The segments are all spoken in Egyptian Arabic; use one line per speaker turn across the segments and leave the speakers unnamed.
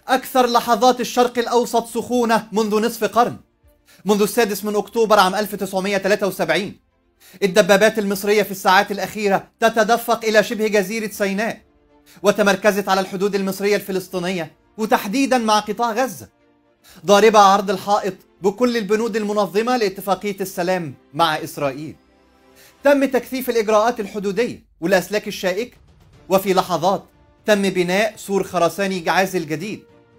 أكثر لحظات الشرق الأوسط سخونة منذ نصف قرن منذ السادس من أكتوبر عام 1973 الدبابات المصرية في الساعات الأخيرة تتدفق إلى شبه جزيرة سيناء وتمركزت على الحدود المصرية الفلسطينية وتحديدا مع قطاع غزة ضاربة عرض الحائط بكل البنود المنظمة لاتفاقية السلام مع إسرائيل تم تكثيف الإجراءات الحدودية والأسلاك الشائكة وفي لحظات تم بناء سور خرساني جعازل جديد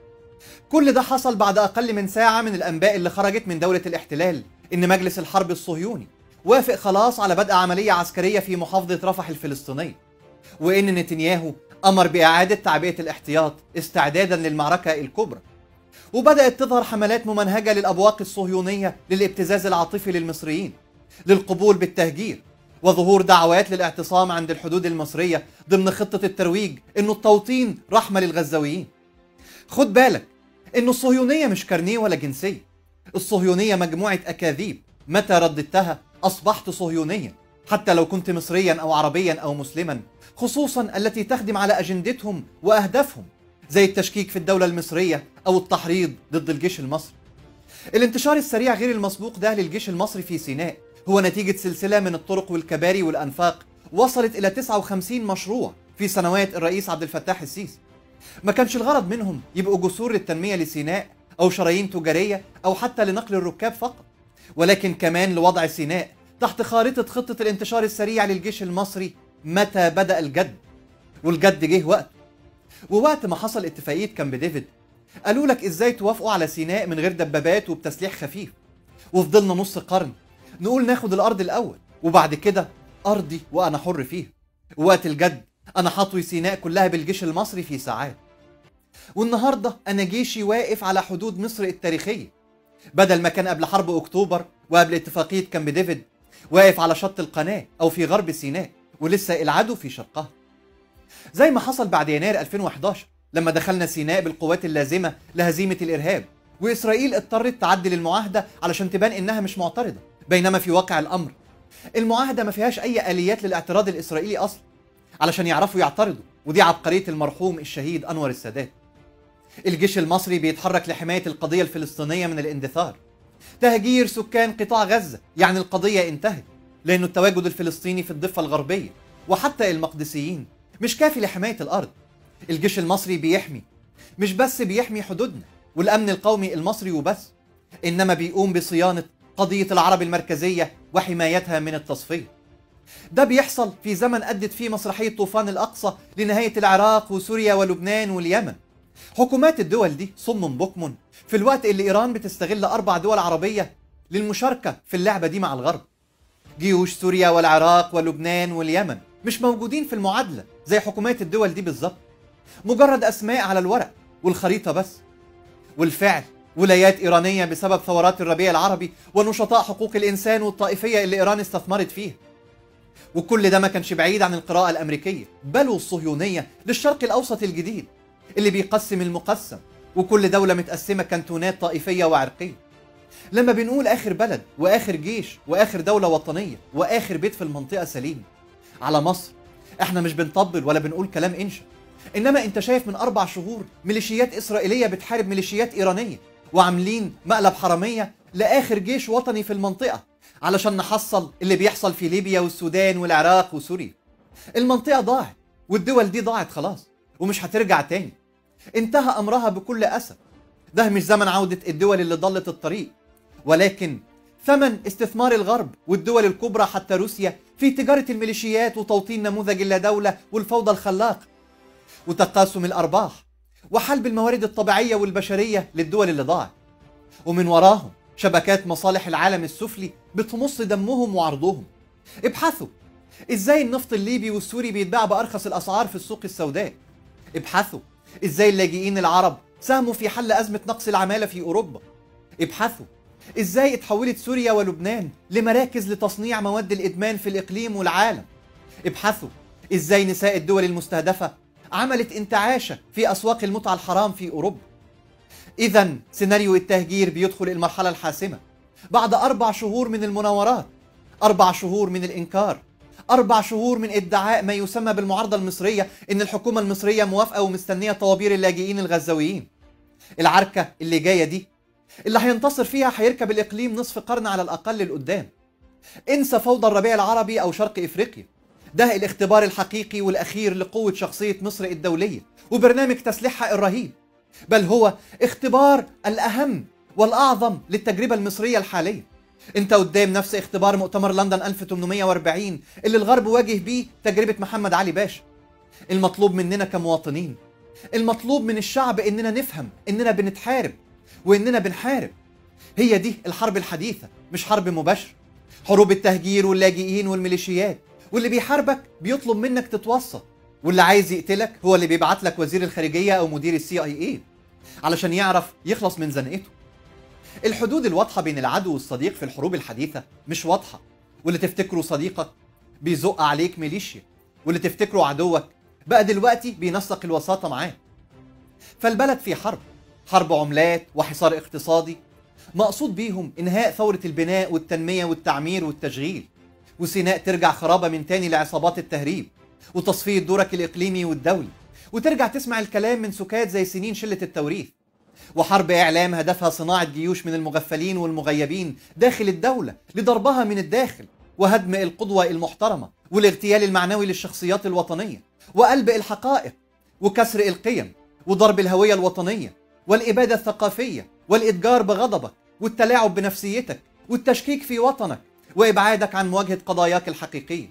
كل ده حصل بعد أقل من ساعة من الأنباء اللي خرجت من دولة الاحتلال إن مجلس الحرب الصهيوني وافق خلاص على بدء عملية عسكرية في محافظة رفح الفلسطينية وإن نتنياهو أمر بإعادة تعبئة الاحتياط استعدادا للمعركة الكبرى وبدأت تظهر حملات ممنهجة للأبواق الصهيونية للابتزاز العاطفي للمصريين للقبول بالتهجير وظهور دعوات للاعتصام عند الحدود المصرية ضمن خطة الترويج إنه التوطين رحمة للغزاويين خد بالك إنه الصهيونية مش كارنيه ولا جنسية الصهيونية مجموعة أكاذيب متى رددتها أصبحت صهيونيا حتى لو كنت مصريا أو عربيا أو مسلما خصوصا التي تخدم على أجندتهم وأهدافهم زي التشكيك في الدولة المصرية أو التحريض ضد الجيش المصري الانتشار السريع غير المسبوق ده للجيش المصري في سيناء هو نتيجة سلسلة من الطرق والكباري والأنفاق وصلت إلى 59 مشروع في سنوات الرئيس عبد الفتاح السيسي ما كانش الغرض منهم يبقوا جسور للتنمية لسيناء أو شرايين تجارية أو حتى لنقل الركاب فقط ولكن كمان لوضع سيناء تحت خارطة خطة الانتشار السريع للجيش المصري متى بدأ الجد والجد جه وقته ووقت ما حصل اتفاقية كامب ديفيد قالوا لك ازاي توافقوا على سيناء من غير دبابات وبتسليح خفيف وفضلنا نص قرن نقول ناخد الارض الاول وبعد كده ارضي وانا حر فيها وقت الجد انا حطوي سيناء كلها بالجيش المصري في ساعات والنهارده انا جيشي واقف على حدود مصر التاريخيه بدل ما كان قبل حرب اكتوبر وقبل اتفاقيه كامب ديفيد واقف على شط القناه او في غرب سيناء ولسه العدو في شرقها زي ما حصل بعد يناير 2011 لما دخلنا سيناء بالقوات اللازمه لهزيمه الارهاب واسرائيل اضطرت تعدل المعاهده علشان تبان انها مش معترضه بينما في واقع الامر المعاهده ما فيهاش اي اليات للاعتراض الاسرائيلي اصلا علشان يعرفوا يعترضوا ودي عبقريه المرحوم الشهيد انور السادات الجيش المصري بيتحرك لحمايه القضيه الفلسطينيه من الاندثار تهجير سكان قطاع غزه يعني القضيه انتهت لانه التواجد الفلسطيني في الضفه الغربيه وحتى المقدسيين مش كافي لحمايه الارض الجيش المصري بيحمي مش بس بيحمي حدودنا والامن القومي المصري وبس انما بيقوم بصيانه قضيه العرب المركزيه وحمايتها من التصفيه ده بيحصل في زمن أدت فيه مسرحية طوفان الأقصى لنهاية العراق وسوريا ولبنان واليمن حكومات الدول دي صم بكم في الوقت اللي إيران بتستغل أربع دول عربية للمشاركة في اللعبة دي مع الغرب جيوش سوريا والعراق ولبنان واليمن مش موجودين في المعادلة زي حكومات الدول دي بالظبط مجرد أسماء على الورق والخريطة بس والفعل ولايات إيرانية بسبب ثورات الربيع العربي ونشطاء حقوق الإنسان والطائفية اللي إيران استثمرت فيها وكل ده ما كانش بعيد عن القراءة الأمريكية بل والصهيونية للشرق الأوسط الجديد اللي بيقسم المقسم وكل دولة متقسمة كانتونات طائفية وعرقية لما بنقول آخر بلد وآخر جيش وآخر دولة وطنية وآخر بيت في المنطقة سليم على مصر احنا مش بنطبل ولا بنقول كلام انشا انما انت شايف من اربع شهور ميليشيات اسرائيليه بتحارب ميليشيات ايرانيه وعاملين مقلب حراميه لاخر جيش وطني في المنطقه علشان نحصل اللي بيحصل في ليبيا والسودان والعراق وسوريا المنطقه ضاعت والدول دي ضاعت خلاص ومش هترجع تاني انتهى امرها بكل اسف ده مش زمن عوده الدول اللي ضلت الطريق ولكن ثمن استثمار الغرب والدول الكبرى حتى روسيا في تجارة الميليشيات وتوطين نموذج اللا دولة والفوضى الخلاق وتقاسم الأرباح وحلب الموارد الطبيعية والبشرية للدول اللي ضاعت ومن وراهم شبكات مصالح العالم السفلي بتمص دمهم وعرضهم ابحثوا ازاي النفط الليبي والسوري بيتباع بأرخص الأسعار في السوق السوداء ابحثوا ازاي اللاجئين العرب ساهموا في حل أزمة نقص العمالة في أوروبا ابحثوا ازاي اتحولت سوريا ولبنان لمراكز لتصنيع مواد الادمان في الاقليم والعالم ابحثوا ازاي نساء الدول المستهدفه عملت انتعاشه في اسواق المتعه الحرام في اوروبا اذا سيناريو التهجير بيدخل المرحله الحاسمه بعد اربع شهور من المناورات اربع شهور من الانكار اربع شهور من ادعاء ما يسمى بالمعارضه المصريه ان الحكومه المصريه موافقه ومستنيه طوابير اللاجئين الغزاويين العركة اللي جاية دي اللي هينتصر فيها هيركب الإقليم نصف قرن على الأقل لقدام انسى فوضى الربيع العربي أو شرق إفريقيا ده الاختبار الحقيقي والأخير لقوة شخصية مصر الدولية وبرنامج تسليحها الرهيب بل هو اختبار الأهم والأعظم للتجربة المصرية الحالية انت قدام نفس اختبار مؤتمر لندن 1840 اللي الغرب واجه بيه تجربة محمد علي باشا المطلوب مننا كمواطنين المطلوب من الشعب اننا نفهم اننا بنتحارب واننا بنحارب هي دي الحرب الحديثة مش حرب مباشرة حروب التهجير واللاجئين والميليشيات واللي بيحاربك بيطلب منك تتوسط واللي عايز يقتلك هو اللي بيبعت لك وزير الخارجية او مدير السي اي اي علشان يعرف يخلص من زنقته الحدود الواضحة بين العدو والصديق في الحروب الحديثة مش واضحة واللي تفتكره صديقك بيزق عليك ميليشيا واللي تفتكره عدوك بقى دلوقتي بينسق الوساطة معاه فالبلد في حرب حرب عملات وحصار اقتصادي مقصود بيهم انهاء ثورة البناء والتنمية والتعمير والتشغيل وسيناء ترجع خرابة من تاني لعصابات التهريب وتصفية دورك الإقليمي والدولي وترجع تسمع الكلام من سكات زي سنين شلة التوريث وحرب إعلام هدفها صناعة جيوش من المغفلين والمغيبين داخل الدولة لضربها من الداخل وهدم القدوة المحترمة والاغتيال المعنوي للشخصيات الوطنية وقلب الحقائق وكسر القيم وضرب الهوية الوطنية والإبادة الثقافية والإتجار بغضبك والتلاعب بنفسيتك والتشكيك في وطنك وإبعادك عن مواجهة قضاياك الحقيقية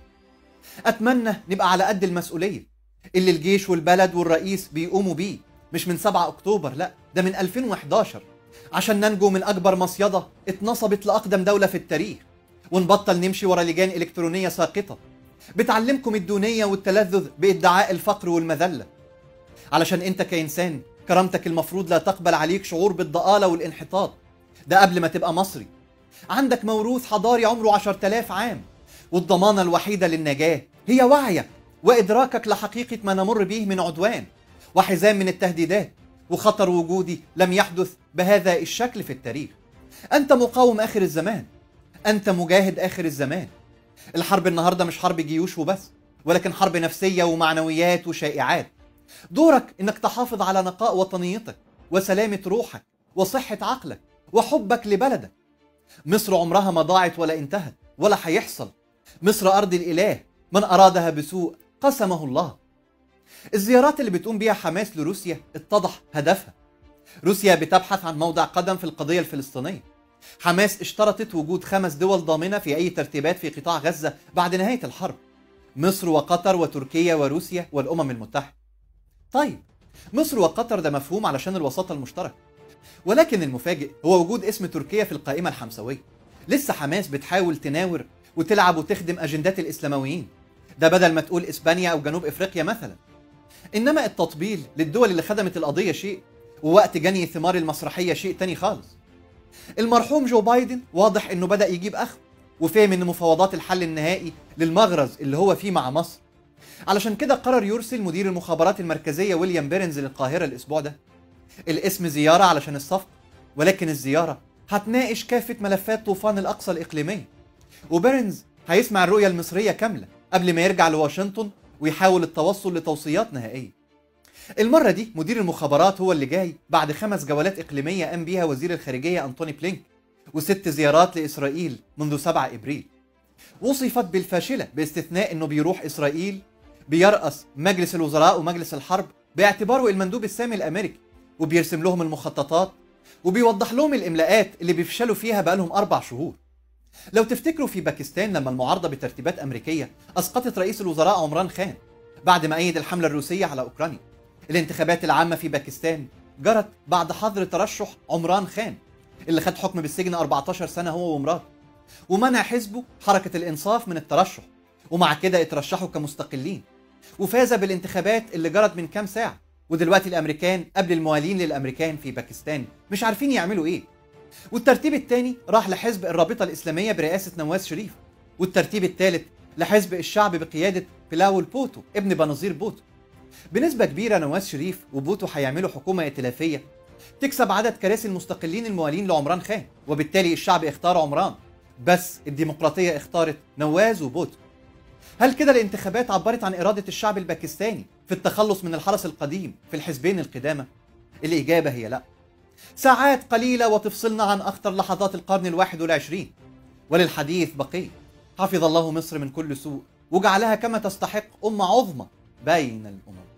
أتمنى نبقى على قد المسؤولية اللي الجيش والبلد والرئيس بيقوموا بيه مش من 7 أكتوبر لا ده من 2011 عشان ننجو من أكبر مصيدة اتنصبت لأقدم دولة في التاريخ ونبطل نمشي ورا لجان إلكترونية ساقطة بتعلمكم الدونية والتلذذ بادعاء الفقر والمذلة علشان انت كإنسان كرامتك المفروض لا تقبل عليك شعور بالضآلة والانحطاط ده قبل ما تبقى مصري عندك موروث حضاري عمره 10000 عام والضمانة الوحيدة للنجاة هي وعيك وإدراكك لحقيقة ما نمر به من عدوان وحزام من التهديدات وخطر وجودي لم يحدث بهذا الشكل في التاريخ أنت مقاوم آخر الزمان أنت مجاهد آخر الزمان الحرب النهاردة مش حرب جيوش وبس ولكن حرب نفسية ومعنويات وشائعات دورك انك تحافظ على نقاء وطنيتك وسلامة روحك وصحة عقلك وحبك لبلدك مصر عمرها ما ضاعت ولا انتهت ولا هيحصل مصر أرض الإله من أرادها بسوء قسمه الله الزيارات اللي بتقوم بيها حماس لروسيا اتضح هدفها روسيا بتبحث عن موضع قدم في القضية الفلسطينية حماس اشترطت وجود خمس دول ضامنة في أي ترتيبات في قطاع غزة بعد نهاية الحرب مصر وقطر وتركيا وروسيا والأمم المتحدة طيب مصر وقطر ده مفهوم علشان الوساطة المشتركة ولكن المفاجئ هو وجود اسم تركيا في القائمة الحمسوية لسه حماس بتحاول تناور وتلعب وتخدم أجندات الإسلامويين ده بدل ما تقول إسبانيا أو جنوب إفريقيا مثلا إنما التطبيل للدول اللي خدمت القضية شيء ووقت جني ثمار المسرحية شيء تاني خالص المرحوم جو بايدن واضح انه بدأ يجيب اخره وفهم ان مفاوضات الحل النهائي للمغرز اللي هو فيه مع مصر علشان كده قرر يرسل مدير المخابرات المركزية ويليام بيرنز للقاهرة الأسبوع ده الاسم زيارة علشان الصفقة ولكن الزيارة هتناقش كافة ملفات طوفان الأقصى الإقليمية وبيرنز هيسمع الرؤية المصرية كاملة قبل ما يرجع لواشنطن ويحاول التوصل لتوصيات نهائية المرة دي مدير المخابرات هو اللي جاي بعد خمس جولات إقليمية قام بيها وزير الخارجية أنتوني بلينك وست زيارات لإسرائيل منذ 7 إبريل وصفت بالفاشلة باستثناء أنه بيروح إسرائيل بيرأس مجلس الوزراء ومجلس الحرب باعتباره المندوب السامي الأمريكي وبيرسم لهم المخططات وبيوضح لهم الإملاءات اللي بيفشلوا فيها بقالهم أربع شهور لو تفتكروا في باكستان لما المعارضة بترتيبات أمريكية أسقطت رئيس الوزراء عمران خان بعد ما أيد الحملة الروسية على أوكرانيا الانتخابات العامة في باكستان جرت بعد حظر ترشح عمران خان اللي خد حكم بالسجن 14 سنة هو ومراته ومنع حزبه حركة الإنصاف من الترشح ومع كده اترشحوا كمستقلين وفاز بالانتخابات اللي جرت من كام ساعة ودلوقتي الأمريكان قبل الموالين للأمريكان في باكستان مش عارفين يعملوا إيه والترتيب الثاني راح لحزب الرابطة الإسلامية برئاسة نواز شريف والترتيب الثالث لحزب الشعب بقيادة بلاول بوتو ابن بنظير بوتو بنسبة كبيرة نواز شريف وبوتو هيعملوا حكومة ائتلافية تكسب عدد كراسي المستقلين الموالين لعمران خان وبالتالي الشعب اختار عمران بس الديمقراطية اختارت نواز وبوتو هل كده الانتخابات عبرت عن إرادة الشعب الباكستاني في التخلص من الحرس القديم في الحزبين القدامى؟ الإجابة هي لا ساعات قليلة وتفصلنا عن أخطر لحظات القرن الواحد والعشرين وللحديث بقية حفظ الله مصر من كل سوء وجعلها كما تستحق أمة عظمى بين الأمم